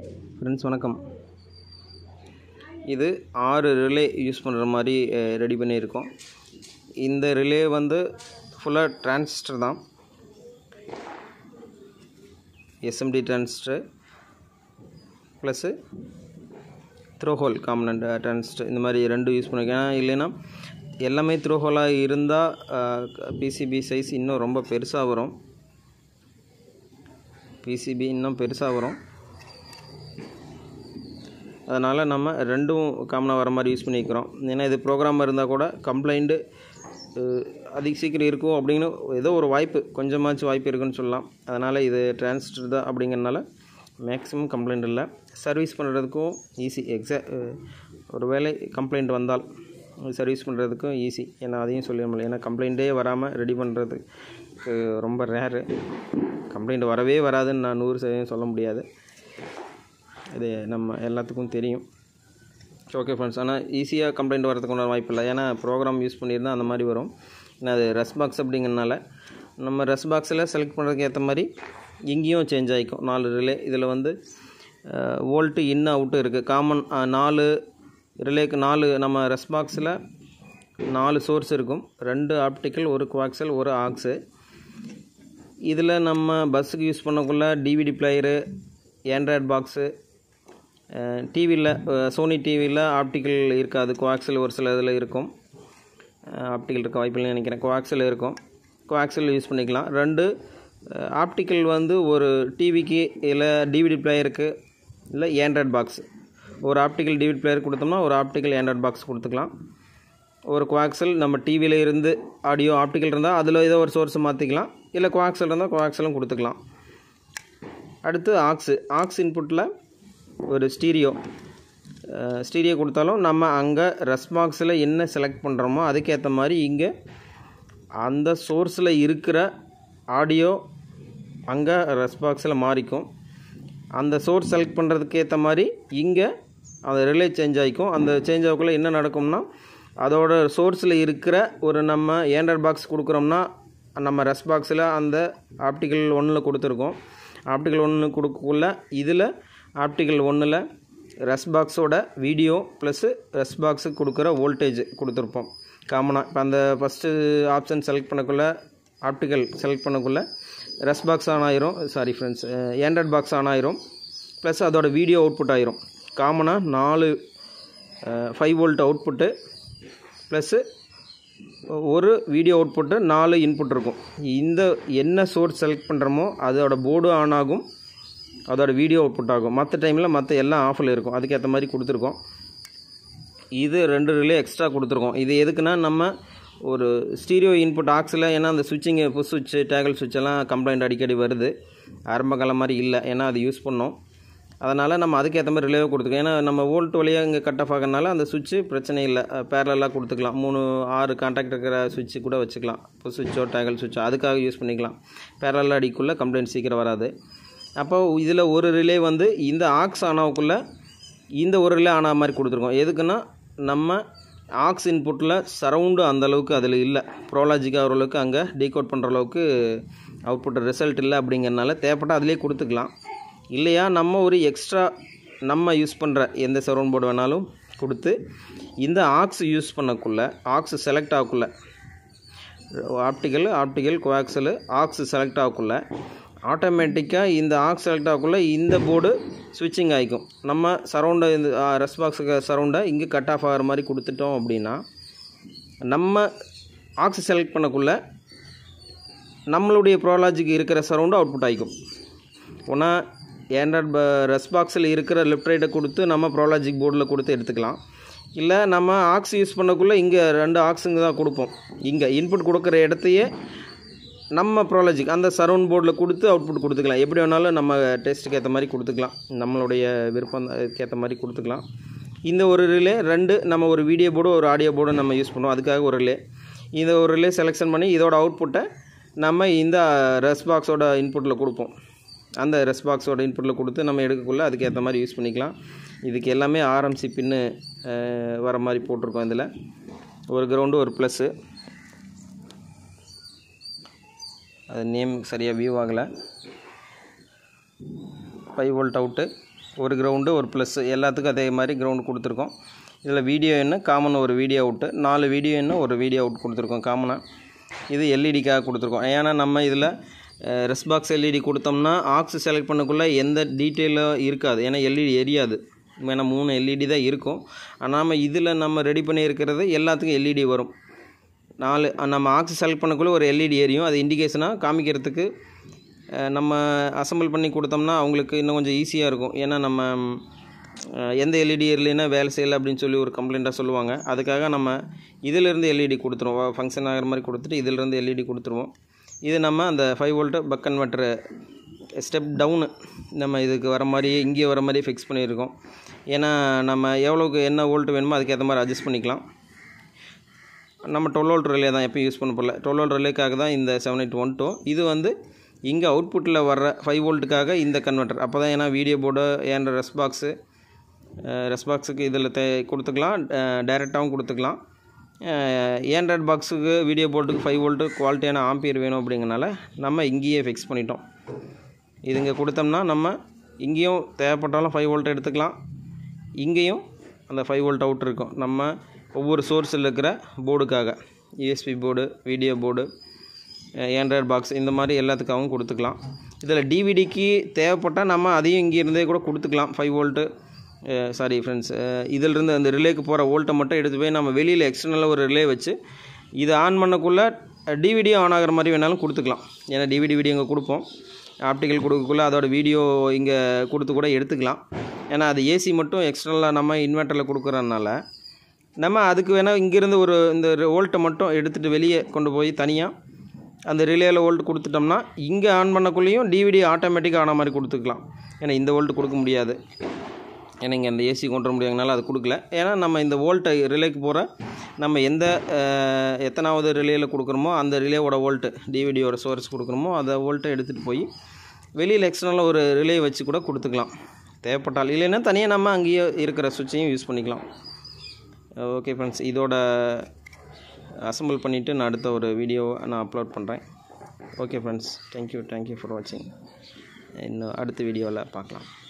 friends வணக்கம் இது ஆறு ரிலே யூஸ் பண்ணுற மாதிரி ரெடி பண்ணியிருக்கோம் இந்த ரிலே வந்து ஃபுல்லாக டிரான்சிஸ்டர் தான் SMD transistor plus through hole component transistor இந்த மாதிரி ரெண்டு யூஸ் பண்ணியிருக்கேன் ஏன்னா இல்லைன்னா எல்லாமே த்ரோஹோலாக இருந்தால் பிசிபி சைஸ் இன்னும் ரொம்ப பெருசாக வரும் பிசிபி இன்னும் பெருசாக வரும் அதனால் நம்ம ரெண்டும் காமனாக வர மாதிரி யூஸ் பண்ணிக்கிறோம் ஏன்னா இது ப்ரோக்ராம் இருந்தால் கூட கம்ப்ளைண்ட்டு அதிக சீக்கிரம் இருக்கும் அப்படின்னு ஏதோ ஒரு வாய்ப்பு கொஞ்சமாச்சும் வாய்ப்பு இருக்குன்னு சொல்லலாம் அதனால் இது டிரான்சிஸ்டர் தான் அப்படிங்கிறனால மேக்ஸிமம் கம்ப்ளைண்ட் இல்லை சர்வீஸ் பண்ணுறதுக்கும் ஈஸி எக்ஸா ஒரு வேலை கம்ப்ளைண்ட் வந்தால் சர்வீஸ் பண்ணுறதுக்கும் ஈஸி ஏன்னா அதையும் சொல்லிட முடியல ஏன்னா கம்ப்ளைண்ட்டே வராமல் ரெடி பண்ணுறதுக்கு ரொம்ப ரேரு கம்ப்ளைண்ட் வரவே வராதுன்னு நான் நூறு சதவீதம் சொல்ல முடியாது இது நம்ம எல்லாத்துக்கும் தெரியும் ஓகே ஃப்ரெண்ட்ஸ் ஆனால் ஈஸியாக கம்ப்ளைண்ட் வரதுக்கு ஒன்றும் வாய்ப்பு இல்லை ஏன்னா ப்ரோக்ராம் யூஸ் பண்ணியிருந்தால் அந்த மாதிரி வரும் ஏன்னா அது ரெஸ் பாக்ஸ் அப்படிங்கிறனால நம்ம ரெஸ் பாக்ஸில் செலக்ட் பண்ணுறதுக்கு ஏற்ற மாதிரி இங்கேயும் சேஞ்ச் ஆகிக்கும் நாலு ரிலே இதில் வந்து வோல்ட்டு இன் அவுட்டு இருக்குது காமன் நாலு ரிலேக்கு நாலு நம்ம ரெஸ் பாக்ஸில் நாலு சோர்ஸ் இருக்கும் ரெண்டு ஆப்டிக்கல் ஒரு குவாக்சல் ஒரு ஆக்ஸு இதில் நம்ம பஸ்ஸுக்கு யூஸ் பண்ணக்குள்ள டிவிடி பிளேயரு ஆண்ட்ராய்ட் பாக்ஸு டிவியில் சோனி டிவியில் ஆப்டிக்கல் இருக்காது கோஆக்சல் ஒரு சில இதில் இருக்கும் ஆப்டிக்கல் இருக்க வாய்ப்பில்லைன்னு நினைக்கிறேன் கோஆக்சல் இருக்கும் கோஆக்சல் யூஸ் பண்ணிக்கலாம் ரெண்டு ஆப்டிக்கல் வந்து ஒரு டிவிக்கு இல்லை டிவிடி பிளேயருக்கு இல்லை ஆண்ட்ராய்ட் பாக்ஸ் ஒரு ஆப்டிக்கல் டிவிடி பிளேயர் கொடுத்தோம்னா ஒரு ஆப்டிக்கல் ஆண்ட்ராய்ட் பாக்ஸ் கொடுத்துக்கலாம் ஒரு குவாக்சல் நம்ம டிவியில் இருந்து ஆடியோ ஆப்டிக்கல் இருந்தால் அதில் ஏதோ ஒரு சோர்ஸ் மாற்றிக்கலாம் இல்லை குவாக்சல் இருந்தால் குவாக்சலும் கொடுத்துக்கலாம் அடுத்து ஆக்ஸு ஆக்ஸ் இன்புட்டில் ஒரு ஸ்டீரியோ ஸ்டீரியோ கொடுத்தாலும் நம்ம அங்கே ரெஸ்பாக்ஸில் என்ன செலக்ட் பண்ணுறோமோ அதுக்கேற்ற மாதிரி இங்கே அந்த சோர்ஸில் இருக்கிற ஆடியோ அங்கே ரெஸ்பாக்ஸில் மாறிக்கும் அந்த சோர்ஸ் செலக்ட் பண்ணுறதுக்கு ஏற்ற மாதிரி இங்கே அந்த ரிலே சேஞ்ச் ஆகிக்கும் அந்த சேஞ்ச் ஆகக்குள்ளே என்ன நடக்கும்னா அதோட சோர்ஸில் இருக்கிற ஒரு நம்ம ஏண்ட்ராய்ட் பாக்ஸ் கொடுக்குறோம்னா நம்ம ரெஸ் பாக்ஸில் அந்த ஆப்டிக்கல் ஒன்றில் கொடுத்துருக்கோம் ஆப்டிக்கல் ஒன்று கொடுக்கக்குள்ள இதில் ஆப்டிக்கல் ஒன்றில் ரெஸ் பாக்ஸோட வீடியோ ப்ளஸ்ஸு ரெஸ் பாக்ஸுக்கு கொடுக்குற வோல்டேஜ் கொடுத்துருப்போம் காமனாக இப்போ அந்த ஃபஸ்ட்டு ஆப்ஷன் செலக்ட் பண்ணக்குள்ள ஆப்டிக்கல் செலக்ட் பண்ணக்குள்ள ரெஸ் பாக்ஸ் ஆன் ஆயிரும் sorry friends Android box on ஆயிரும் ப்ளஸ் அதோட வீடியோ அவுட்புட் ஆயிரும் காமனாக நாலு ஃபைவ் வோல்ட் அவுட்புட்டு ப்ளஸ்ஸு ஒரு வீடியோ அவுட்புட்டு நாலு இன்புட் இருக்கும் இந்த என்ன சோர்ஸ் செலக்ட் பண்ணுறோமோ அதோட போர்டு ஆன் ஆகும் அதோட வீடியோ அவுட்புட் ஆகும் மற்ற டைமில் மற்ற எல்லாம் ஆஃபில் இருக்கும் அதுக்கேற்ற மாதிரி கொடுத்துருக்கோம் இது ரெண்டு ரிலே எக்ஸ்ட்ரா கொடுத்துருக்கோம் இது எதுக்குன்னா நம்ம ஒரு ஸ்டீரியோ இன்புட் ஆக்ஸில் ஏன்னா அந்த சுவிட்சிங்கு புஷ் சுவிட்சு டேகல் சுவிட்ச் எல்லாம் கம்ப்ளைண்ட் அடிக்கடி வருது ஆரம்ப காலம் மாதிரி இல்லை ஏன்னா அது யூஸ் பண்ணோம் அதனால் நம்ம அதுக்கேற்ற மாதிரி ரிலேவாக கொடுத்துக்கோம் ஏன்னா நம்ம வோல்ட் வழியாக இங்கே கட் ஆஃப் ஆகிறனால அந்த சுவிட்சு பிரச்சனை இல்லை பேரலாக கொடுத்துக்கலாம் மூணு ஆறு கான்டாக்ட் இருக்கிற சுவிட்சு கூட வச்சுக்கலாம் புஷ் சுவிட்சோ டேகல் சுவிட்சோ அதுக்காக யூஸ் பண்ணிக்கலாம் பேரலாக அடிக்குள்ளே கம்ப்ளைண்ட் சீக்கிரம் வராது அப்போ இதில் ஒரு ரிலே வந்து இந்த ஆக்ஸ் ஆனாவுக்குள்ளே இந்த ஒரு ரிலே ஆனா மாதிரி கொடுத்துருக்கோம் எதுக்குன்னா நம்ம ஆக்ஸ் இன்புட்டில் சரவுண்டு அந்தளவுக்கு அதில் இல்லை ப்ரோலாஜிக்காக ஓரளவுக்கு அங்கே டீகோட் பண்ணுற அளவுக்கு அவுட்புட் ரிசல்ட் இல்லை அப்படிங்கிறனால தேவைப்பட்டால் அதிலே கொடுத்துக்கலாம் இல்லையா நம்ம ஒரு எக்ஸ்ட்ரா நம்ம யூஸ் பண்ணுற எந்த சரவுண்ட் போர்டு வேணாலும் கொடுத்து இந்த ஆக்ஸ் யூஸ் பண்ணக்குள்ளே ஆக்ஸ் செலக்ட் ஆகக்குள்ள optical optical coaxial aux select ஆகக்குள்ள ஆட்டோமேட்டிக்காக இந்த ஆக்ஸ் செலக்ட் ஆகக்குள்ள இந்த போர்டு ஸ்விட்சிங் ஆகிக்கும் நம்ம சரௌண்டை இந்த ரெஸ் பாக்ஸுக்கு சரௌண்டை இங்கே கட் ஆஃப் ஆகிற மாதிரி கொடுத்துட்டோம் அப்படின்னா நம்ம ஆக்ஸ் செலக்ட் பண்ணக்குள்ள நம்மளுடைய ப்ரோலாஜிக்கு இருக்கிற சரௌண்டு அவுட்புட் ஆகிக்கும் ஒன்றா ஆண்ட்ராய்ட் ரெஸ் பாக்ஸில் இருக்கிற லெஃப்ட் ரைட்டை கொடுத்து நம்ம ப்ரோலாஜிக் போர்டில் கொடுத்து எடுத்துக்கலாம் இல்லை நம்ம ஆக்ஸ் யூஸ் பண்ணக்குள்ளே இங்கே ரெண்டு ஆக்ஸுங்க தான் கொடுப்போம் இங்கே இன்புட் கொடுக்குற இடத்தையே நம்ம ப்ரோலாஜிக் அந்த சரௌண்ட் போர்டில் கொடுத்து அவுட்புட் கொடுத்துக்கலாம் எப்படி வேணாலும் நம்ம டேஸ்ட்டுக்கு ஏற்ற மாதிரி கொடுத்துக்கலாம் நம்மளுடைய விருப்பம் ஏற்ற மாதிரி கொடுத்துக்கலாம் இந்த ஒரு ரிலே ரெண்டு நம்ம ஒரு வீடியோ போர்டு ஒரு ஆடியோ போர்டு நம்ம யூஸ் பண்ணுவோம் அதுக்காக ஒரு ரிலே இந்த ஒரு ரிலே செலெக்ஷன் பண்ணி இதோட அவுட்புட்டை நம்ம இந்த ரெஸ் பாக்ஸோட இன்புட்டில் கொடுப்போம் அந்த ரெஸ் பாக்ஸோட இன்புட்டில் கொடுத்து நம்ம எடுக்கக்குள்ளே அதுக்கு ஏற்ற மாதிரி யூஸ் பண்ணிக்கலாம் இதுக்கு எல்லாமே ஆர்எம்சி பின்னு வர மாதிரி போட்டிருக்கோம் இதில் ஒரு கிரவுண்டு ஒரு ப்ளஸ்ஸு அது நேம் சரியாக வியூ ஆகலை ஃபைவ் வோல்ட் அவுட்டு ஒரு கிரவுண்டு ஒரு ப்ளஸ் எல்லாத்துக்கும் அதே மாதிரி கிரவுண்டு கொடுத்துருக்கோம் இதில் வீடியோ என்ன காமன் ஒரு வீடியோ அவுட்டு நாலு வீடியோ என்ன ஒரு வீடியோ அவுட் கொடுத்துருக்கோம் காமனாக இது எல்இடிக்காக கொடுத்துருக்கோம் ஏன்னா நம்ம இதில் ரெஸ் பாக்ஸ் எல்இடி கொடுத்தோம்னா ஆக்ஸ் செலக்ட் பண்ணக்குள்ளே எந்த டீட்டெயிலும் இருக்காது ஏன்னா எல்இடி எரியாது ஏன்னா மூணு எல்இடி தான் இருக்கும் ஆனால் நம்ம இதில் நம்ம ரெடி பண்ணியிருக்கிறது எல்லாத்துக்கும் எல்இடி வரும் நாலு நம்ம ஆக்ஸ் செலக்ட் பண்ணக்குள்ளே ஒரு எல்இடி எரியும் அது இண்டிகேஷனாக காமிக்கிறதுக்கு அஹ், நம்ம அசம்பிள் பண்ணி கொடுத்தோம்னா அவங்களுக்கு இன்னும் கொஞ்சம் ஈஸியாக இருக்கும் ஏன்னா நம்ம அஹ், எந்த எல்இடி எரியலைன்னா வேலை செய்யலை அப்படின்னு சொல்லி ஒரு கம்ப்ளைண்ட்டாக சொல்லுவாங்க அதுக்காக நம்ம இதிலிருந்து எல்இடி கொடுத்துருவோம் ஃபங்க்ஷன் ஆகிற மாதிரி கொடுத்துட்டு இதிலிருந்து எல்இடி கொடுத்துருவோம் இது நம்ம அந்த five volt buck converter step down நம்ம இதுக்கு வர மாதிரி இங்கே வர மாதிரி ஃபிக்ஸ் பண்ணியிருக்கோம் ஏன்னா நம்ம எவ்வளோக்கு என்ன வோல்ட் வேணுமோ அதுக்கேற்ற மாதிரி அட்ஜஸ்ட் பண்ணிக்கலாம் நம்ம டுவெல் வோல்ட் ரிலே தான் எப்பயும் யூஸ் பண்ண போகல டுவெல் வோல்ட் ரிலேக்காக தான் இந்த செவன் எயிட் ஒன் டூ இது வந்து இங்கே அவுட்புட்டில் வர்ற ஃபைவ் வோல்ட்டுக்காக இந்த கன்வெர்ட்டர் அப்போ தான் ஏன்னா வீடியோ போர்டு ஏன் ரெஸ் பாக்ஸு ரெஸ் பாக்ஸுக்கு இதில் தே கொடுத்துக்கலாம் டைரெக்டாகவும் கொடுத்துக்கலாம் ஏண்ட்ராய்ட் பாக்ஸுக்கு வீடியோ போர்ட்டுக்கு ஃபைவ் வோல்ட்டு குவாலிட்டியான ஆம்பியர் வேணும் அப்படிங்கனால நம்ம இங்கேயே ஃபிக்ஸ் பண்ணிட்டோம் இது இங்கே கொடுத்தோம்னா நம்ம இங்கேயும் தேவைப்பட்டாலும் ஃபைவ் வோல்ட் எடுத்துக்கலாம் இங்கேயும் அந்த ஃபைவ் வோல்ட் அவுட் இருக்கும் நம்ம ஒவ்வொரு சோர்ஸில் இருக்கிற போர்டுக்காக USB board video board Android box இந்த மாதிரி எல்லாத்துக்காகவும் கொடுத்துக்கலாம் இதில் டிவிடிக்கு தேவைப்பட்டால் நம்ம அதையும் இங்கே இருந்தே கூட கொடுத்துக்கலாம் ஃபைவ் வோல்ட்டு சாரி ஃப்ரெண்ட்ஸ் இதிலிருந்து அந்த ரிலேக்கு போகிற வோல்ட்டை மட்டும் எடுத்து போய் நம்ம வெளியில் எக்ஸ்டர்னலாக ஒரு ரிலே வச்சு இதை ஆன் பண்ணக்குள்ளே டிவிடியும் ஆன் ஆகிற மாதிரி வேணாலும் கொடுத்துக்கலாம் ஏன்னா டிவிடி வீடியோ இங்கே கொடுப்போம் ஆப்டிக்கல் கொடுக்கக்குள்ள அதோட வீடியோ இங்கே கொடுத்து கூட எடுத்துக்கலாம் ஏன்னா அது ஏசி மட்டும் எக்ஸ்டர்னலாக நம்ம இன்வெர்ட்டரில் கொடுக்குறதுனால நம்ம அதுக்கு வேணால் இங்கேருந்து ஒரு இந்த வோல்ட்டை மட்டும் எடுத்துகிட்டு வெளியே கொண்டு போய் தனியாக அந்த ரிலேயில் வோல்ட் கொடுத்துட்டோம்னா இங்கே ஆன் பண்ணக்குள்ளேயும் டிவிடி ஆட்டோமேட்டிக்காக ஆன மாதிரி கொடுத்துக்கலாம் ஏன்னா இந்த வோல்ட் கொடுக்க முடியாது ஏன்னா இங்கே அந்த ஏசி கொண்டு வர முடியாதனால அது கொடுக்கல ஏன்னா நம்ம இந்த வோல்ட்டை ரிலேக்கு போகிற நம்ம எந்த அஹ், எத்தனாவது ரிலேயில் கொடுக்குறோமோ அந்த ரிலேவோட வோல்ட்டு டிவிடியோட சோர்ஸ் கொடுக்குறோமோ அந்த வோல்ட்டை எடுத்துகிட்டு போய் வெளியில் எக்ஸ்டர்னலாக ஒரு ரிலே வச்சு கூட கொடுத்துக்கலாம் தேவைப்பட்டால் இல்லைன்னா தனியாக நம்ம அங்கேயே இருக்கிற சுவிட்சையும் யூஸ் பண்ணிக்கலாம் ஓகே ஃப்ரெண்ட்ஸ் இதோட அசம்பிள் பண்ணிவிட்டு நான் அடுத்த ஒரு வீடியோ நான் அப்லோட் பண்ணுறேன் okay friends thank you thank you for வாட்சிங் இன்னும் அடுத்த வீடியோவில் பார்க்கலாம்